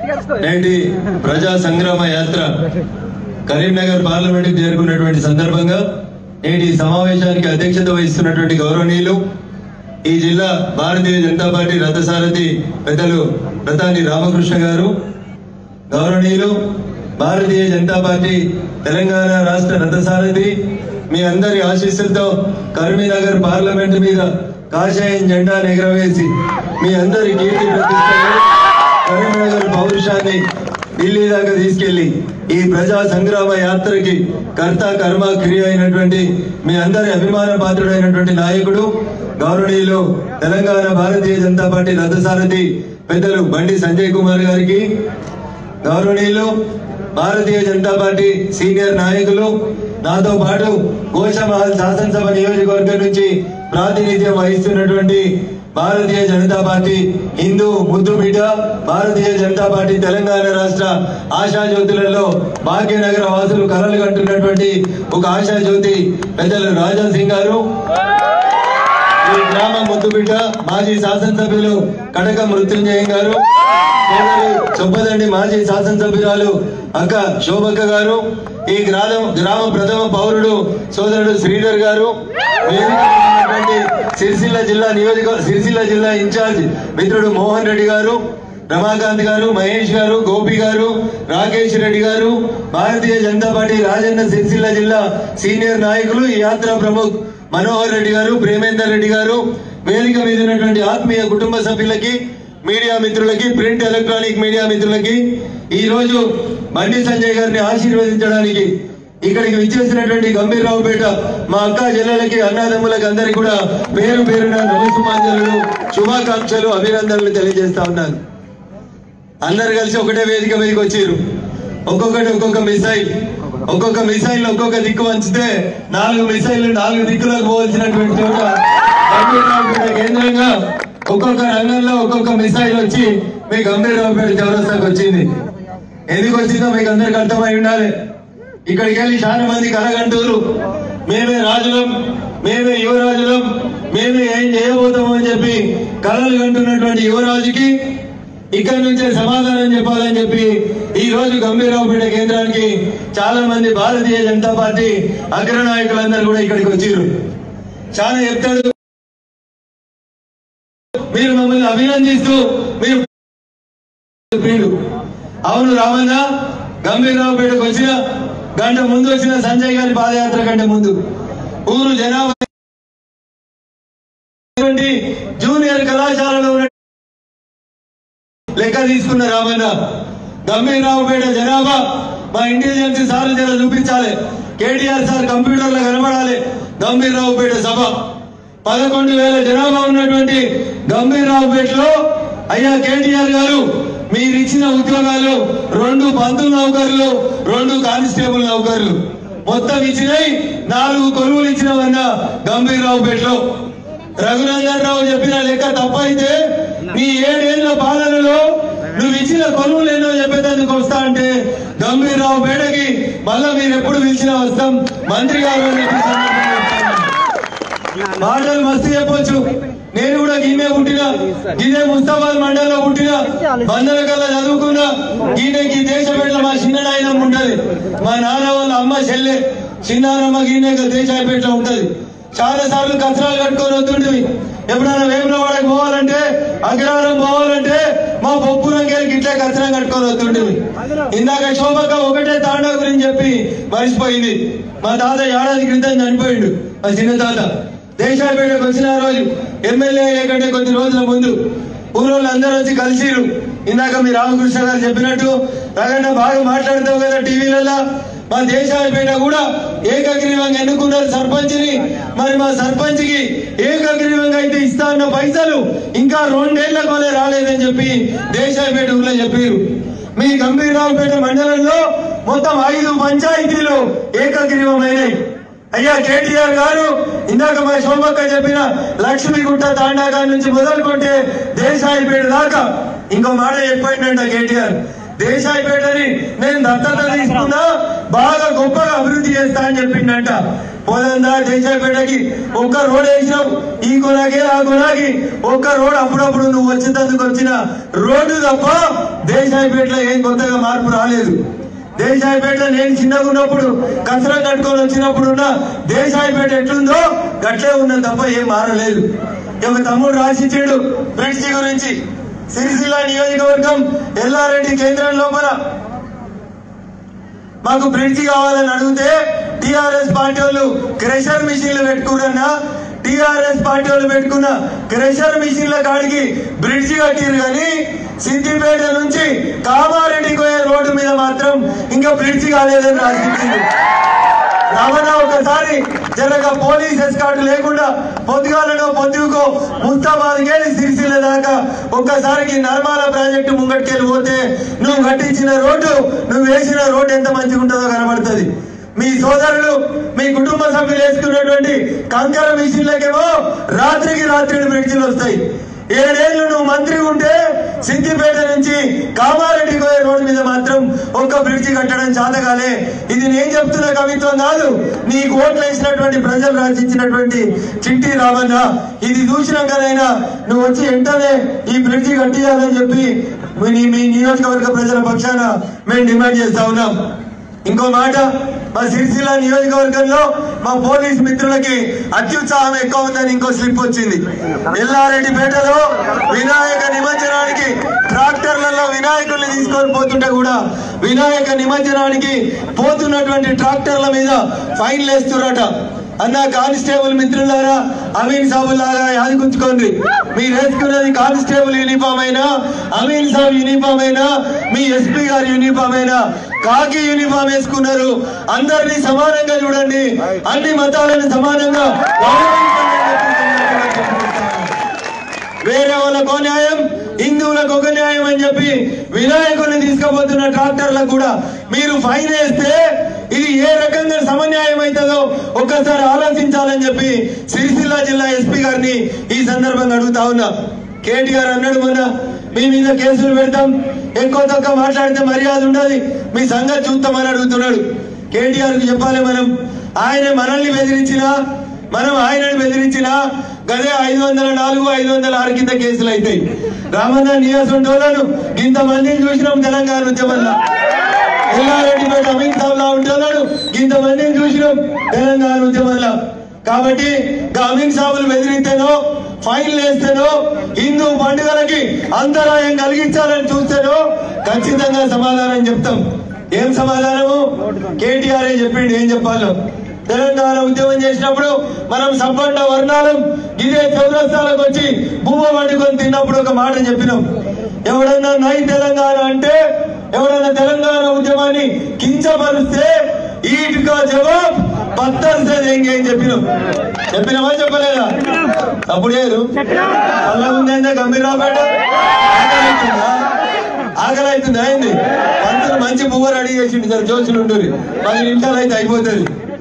నేటి ప్రజా సంగ్రామ యాత్ర కరీంనగర్ పార్లమెంట్ కు చేరుకున్నటువంటి సందర్భంగా నేటి ఈ సమావేశానికి అధ్యక్షత వహిస్తున్నటువంటి గౌరవనీయులు ఈ జిల్లా భారతీయ జనతా పార్టీ రథసారథి పెద్దలు ప్రతాని రామకృష్ణ గారు గౌరవనీయులు భారతీయ జనతా పార్టీ తెలంగాణ రాష్ట్ర రథసారథి మీ అందరి ఆశీస్సులతో కరీంనగర్ పార్లమెంట్ మీద కాషాయం జెండా ఎగరవేసి మీ అందరి కీర్తి ప్రతిష్టలు కరీంనగర్ పౌరుషాన్ని ఢిల్లీ దాకా తీసుకెళ్లి ఈ ప్రజా సంగ్రామ యాత్రకి కర్త కర్మ క్రియ అయినటువంటి మీ అందరి అభిమాన పాత్రుడైనటువంటి నాయకుడు గౌరవనీయులు తెలంగాణ భారతీయ జనతా పార్టీ రథసారథి పెద్దలు బండి సంజయ్ కుమార్ గారికి గౌరవనీయులు భారతీయ జనతా పార్టీ సీనియర్ నాయకులు నాతో పాటు గోషమహల్ శాసనసభ నియోజకవర్గం నుంచి ప్రాతినిధ్యం వహిస్తున్నటువంటి భారతీయ జనతా పార్టీ హిందూ ముద్దు బిడ్డ భారతీయ జనతా పార్టీ తెలంగాణ రాష్ట్ర ఆశా జ్యోతులలో భాగ్యనగర వాసులు కలలు కంటున్నటువంటి ఒక ఆశా జ్యోతి పెద్దలు రాజా సింగ్ గారు ఈ గ్రామ ముద్దుబిడ్డ మాజీ శాసనసభ్యులు కటక మృత్యుంజయం గారు సోదరి చొప్పదండి మాజీ శాసనసభ్యురాలు అక్క శోభక్క గారు ఈ గ్రామం గ్రామ ప్రథమ పౌరుడు సోదరుడు శ్రీధర్ గారు వేదిక మీద ఉన్నటువంటి సిరిసిల్ల జిల్లా నియోజక సిరిసిల్ల జిల్లా ఇన్ఛార్జ్ మిత్రుడు మోహన్ రెడ్డి గారు రమాకాంత్ గారు మహేష్ గారు గోపి గారు రాకేష్ రెడ్డి గారు భారతీయ జనతా పార్టీ రాజన్న సిరిసిల్ల జిల్లా సీనియర్ నాయకులు ఈ యాత్ర ప్రముఖ్ మనోహర్ రెడ్డి గారు ప్రేమేందర్ రెడ్డి గారు వేదిక మీద ఉన్నటువంటి ఆత్మీయ కుటుంబ సభ్యులకి మీడియా మిత్రులకి ప్రింట్ ఎలక్ట్రానిక్ మీడియా మిత్రులకి ఈ రోజు బండి సంజయ్ గారిని ఆశీర్వదించడానికి ఇక్కడికి విచ్చేసినటువంటి గంభీరరావుపేట మా అక్క చెల్లెలకి అన్నదమ్ములకి అందరికి కూడా పేరు పేరున నమస్సుమాంజలు శుభాకాంక్షలు అభినందనలు తెలియజేస్తా ఉన్నాను అందరు కలిసి ఒకటే వేదిక మీదకి వచ్చారు ఒక్కొక్కటి ఒక్కొక్క మిసైల్ ఒక్కొక్క మిసైల్ ఒక్కొక్క దిక్కు వంచితే నాలుగు మిసైల్ నాలుగు దిక్కులకు పోవాల్సినటువంటి చోట గంభీరరావుపేట కేంద్రంగా ఒక్కొక్క రంగంలో ఒక్కొక్క మిసైల్ వచ్చి మీ గంభీరరావుపేట చౌరస్తాకు వచ్చింది ఎందుకు వచ్చిందో మీకు అందరికి అర్థమై ఉండాలి ఇక్కడికి వెళ్ళి చాలా మంది కలగంటూరు మేమే రాజులం మేమే యువరాజులం మేమే ఏం చేయబోతాము అని చెప్పి కలలు కంటున్నటువంటి యువరాజుకి ఇక్కడ నుంచే సమాధానం చెప్పాలని చెప్పి ఈ రోజు గంభీరావుపేట కేంద్రానికి చాలా మంది భారతీయ జనతా పార్టీ అగ్రనాయకులందరూ కూడా ఇక్కడికి వచ్చారు చాలా చెప్తాడు మీరు మమ్మల్ని అభినందిస్తూ మీరు చెప్పిండు అవును రామన్న గంభీరరావుపేటకు వచ్చిన గంట ముందు వచ్చిన సంజయ్ గారి పాదయాత్ర కంటే ముందు ఊరు జనాభా జూనియర్ కళాశాలలో ఉన్న లెక్క తీసుకున్న రామన్న గంభీరరావుపేట జనాభా మా ఇంటెలిజెన్స్ సార్ జర చూపించాలి కేటీఆర్ సార్ కంప్యూటర్లో కనబడాలి గంభీరరావుపేట సభ పదకొండు వేల జనాభా ఉన్నటువంటి గంభీరరావుపేటలో అయ్యా కేటీఆర్ గారు మీరు ఇచ్చిన ఉద్యోగాలు రెండు పంతులు నౌకర్లు రెండు కానిస్టేబుల్ నౌకర్లు మొత్తం ఇచ్చినాయి నాలుగు కొలువులు ఇచ్చినవన్న గంభీరరావుపేటలో రఘునందన్ రావు చెప్పిన లెక్క తప్పైతే నీ ఏడేళ్ల పాలనలో నువ్వు ఇచ్చిన కొలువులు ఎన్నో చెప్పేందుకు వస్తా అంటే గంభీరరావు పేటకి మళ్ళా మీరు ఎప్పుడు పిలిచినా వస్తాం మంత్రి గారు అని చెప్పి సందర్భంగా చెప్తాను. మాటలు మస్తు చెప్పొచ్చు నేను కూడా గిన్నె పుట్టిన గిన్నె ముస్తాబాద్ మండలంలో పుట్టిన వందల కల్లా చదువుకున్నా గిన్నెకి దేశ బిడ్డ మా చిన్న నాయనమ్మ ఉంటది మా నాన్న వాళ్ళ అమ్మ చెల్లె చిన్నారమ్మ గిన్నె దేశాయపేటలో ఉంటది చాలా సార్లు కచరాలు కట్టుకొని వస్తుంటివి ఎప్పుడైనా వేమరావాడకి పోవాలంటే అగ్రహారం పోవాలంటే మా పప్పురంగేళ్ళకి ఇట్లా కచరం కట్టుకొని వస్తుంటివి ఇందాక శోభక ఒకటే తాండా గురించి చెప్పి మర్చిపోయింది మా తాత ఏడాది క్రితం చనిపోయిండు మా చిన్న తాత దేశాయపేటకు వచ్చిన ఆ రోజు ఎమ్మెల్యే అయ్యే కంటే కొద్ది రోజుల ముందు ఊరోళ్ళు అందరూ వచ్చి కలిసిరు ఇందాక మీ రామకృష్ణ గారు చెప్పినట్టు రగన్న బాగా మాట్లాడతావు కదా టీవీలలో మా దేశాయపేట కూడా ఏకగ్రీవంగా ఎన్నుకున్నారు సర్పంచ్ని మరి మా సర్పంచ్ కి ఏకగ్రీవంగా అయితే ఇస్తా అన్న పైసలు ఇంకా రెండేళ్ల కొలే రాలేదని చెప్పి దేశాయపేట ఊళ్ళో చెప్పారు మీ గంభీరరావుపేట మండలంలో మొత్తం ఐదు పంచాయతీలు ఏకగ్రీవమైనాయి అయ్యా కేటీఆర్ గారు ఇందాక మా శోభక్క చెప్పిన లక్ష్మీగుట్ట తాండాగా నుంచి మొదలుకుంటే దేశాయిపేట దాకా ఇంకో మాట చెప్పండి కేటీఆర్ దేశాయిపేటని నేను దత్తత తీసుకున్నా బాగా గొప్పగా అభివృద్ధి చేస్తా అని చెప్పిండంట పోదందా దేశాపేటకి ఒక్క రోడ్ వేసినావు ఈ కొనకి ఆ కొనకి ఒక్క రోడ్ అప్పుడప్పుడు నువ్వు వచ్చేందుకు వచ్చిన రోడ్డు తప్ప దేశాపేటలో ఏం కొత్తగా మార్పు రాలేదు దేశాయిపేట నేను చిన్నగా ఉన్నప్పుడు కసరం కట్టుకొని వచ్చినప్పుడు ఉన్న దేశాయిపేట ఎట్లుందో గట్లే ఉన్నది తప్ప ఏం మారలేదు ఒక తమ్ముడు రాసిచ్చాడు బ్రిడ్జి గురించి సిరిసిల్ల నియోజకవర్గం ఎల్లారెడ్డి కేంద్రం లోపల మాకు బ్రిడ్జి కావాలని అడిగితే టిఆర్ఎస్ పార్టీ వాళ్ళు క్రెషర్ మిషన్లు పెట్టుకున్నా టిఆర్ఎస్ పార్టీ వాళ్ళు పెట్టుకున్న క్రెషర్ మిషన్ల కాడికి బ్రిడ్జి కట్టిరు కానీ సిద్దిపేట నుంచి కామారెడ్డికి పోయే రోడ్డు మీద మాత్రం ఇంకా బ్రిడ్జి కాలేదని రాసిచ్చింది రమణ ఒకసారి జరగ పోలీస్ ఎస్కార్ట్ లేకుండా పొద్దుగాలనో పొద్దుకో ముస్తాబాద్ కేಳಿ సిరిసిల్ల దాకా ఒక్కసారికి నర్మాల ప్రాజెక్టు ముంగటికెళ్ళి పోతే నువ్వు కట్టించిన రోడ్డు నువ్వు వేసిన రోడ్డు ఎంత మంచిగా ఉంటుందో కనబడుతుంది మీ సోదరులు మీ కుటుంబ సభ్యులు వేసుకున్నటువంటి కంకర మిషన్లకేమో రాత్రికి రాత్రి బ్రిడ్జిలు వస్తాయి ఏడేళ్లు నువ్వు మంత్రి ఉంటే సిద్దిపేట నుంచి కామారెడ్డి పోయే రోడ్డు మీద మాత్రం ఒక్క బ్రిడ్జి కట్టడం చాతగాలే ఇది నేను చెప్తున్న కవిత్వం కాదు నీకు ఓట్లు వేసినటువంటి ప్రజలు రాసిచ్చినటువంటి చిట్టి రామన్న ఇది చూసినాకనైనా నువ్వు వచ్చి వెంటనే ఈ బ్రిడ్జి కట్టియాలని చెప్పి మీ మీ నియోజకవర్గ ప్రజల పక్షాన మేము డిమాండ్ చేస్తా ఉన్నాం ఇంకో మాట మా సిరిసిల్ల నియోజకవర్గంలో మా పోలీస్ మిత్రులకి అత్యుత్సాహం ఎక్కువ ఉందని ఇంకో స్లిప్ వచ్చింది ఎల్లారెడ్డిపేటలో వినాయక నిమజ్జనానికి ట్రాక్టర్లలో వినాయకుల్ని తీసుకొని పోతుంటే కూడా వినాయక నిమజ్జనానికి పోతున్నటువంటి ట్రాక్టర్ల మీద ఫైన్లు వేస్తున్నట అన్న కానిస్టేబుల్ మిత్రులారా అమీన్ సాబు లాగా యాదకుంచుకోండి మీరు వేసుకున్నది కానిస్టేబుల్ యూనిఫామ్ అయినా అమీన్ సాబ్ యూనిఫామ్ అయినా మీ ఎస్పీ గారి యూనిఫామ్ అయినా కాకి యూనిఫామ్ వేసుకున్నారు అందరినీ సమానంగా చూడండి అన్ని మతాలను సమానంగా గౌరవించండి అని చెప్పి వేరే వాళ్ళకో న్యాయం హిందువులకు ఒక న్యాయం అని చెప్పి వినాయకుడిని తీసుకుపోతున్న ట్రాక్టర్లకు కూడా మీరు ఫైన్ వేస్తే ఇది ఏ రకంగా సమన్యాయం అవుతుందో ఒక్కసారి ఆలోచించాలని చెప్పి సిరిసిల్ల జిల్లా ఎస్పీ గారిని ఈ సందర్భంగా అడుగుతా ఉన్నా కేటీఆర్ అన్నాడు మొన్న మీ మీద కేసులు పెడతాం ఎక్కువ తక్కువ మాట్లాడితే మర్యాద ఉండదు మీ సంగతి చూస్తామని అడుగుతున్నాడు కేటీఆర్ కు చెప్పాలి మనం ఆయన మనల్ని బెదిరించినా మనం ఆయనను బెదిరించినా గదే ఐదు వందల నాలుగు ఐదు వందల ఆరు కింద కేసులు అవుతాయి రామన్న నియాసుంటోళ్ళను ఇంత మందిని చూసినాం తెలంగాణ ఉద్యమంలో ఎల్లారెడ్డిపేట అమిత్ షాలా ఉంటున్నాడు ఇంత మందిని చూసినాం తెలంగాణ ఉద్యమంలో కాబట్టి గా అమిత్ షాబులు బెదిరిస్తేనో ఫైన్లు వేస్తేనో హిందూ పండుగలకి అంతరాయం కలిగించాలని చూస్తేనో ఖచ్చితంగా సమాధానం చెప్తాం ఏం సమాధానము కేటీఆర్ చెప్పిండు ఏం చెప్పాలో తెలంగాణ ఉద్యమం చేసినప్పుడు మనం సంపన్న వర్ణాలం ఇదే చౌరస్తాలకు వచ్చి భూమ వండుకొని తిన్నప్పుడు ఒక మాట చెప్పినాం ఎవడన్నా నై తెలంగాణ అంటే ఎవడన్నా తెలంగాణ ఉద్యమాన్ని కించపరిస్తే ఈటుగా జవాబ్ పత్తర్ సే దేంగే అని చెప్పినాం చెప్పినామా చెప్పలేదా అప్పుడు లేదు అలా ఉందంటే గంభీరాపేట ఆకలి ఆకలి అవుతుంది అయింది పంతులు మంచి పువ్వు రెడీ చేసిండు సార్ జోసులు ఉంటుంది పది నిమిషాలు అయితే అయిపోతుంది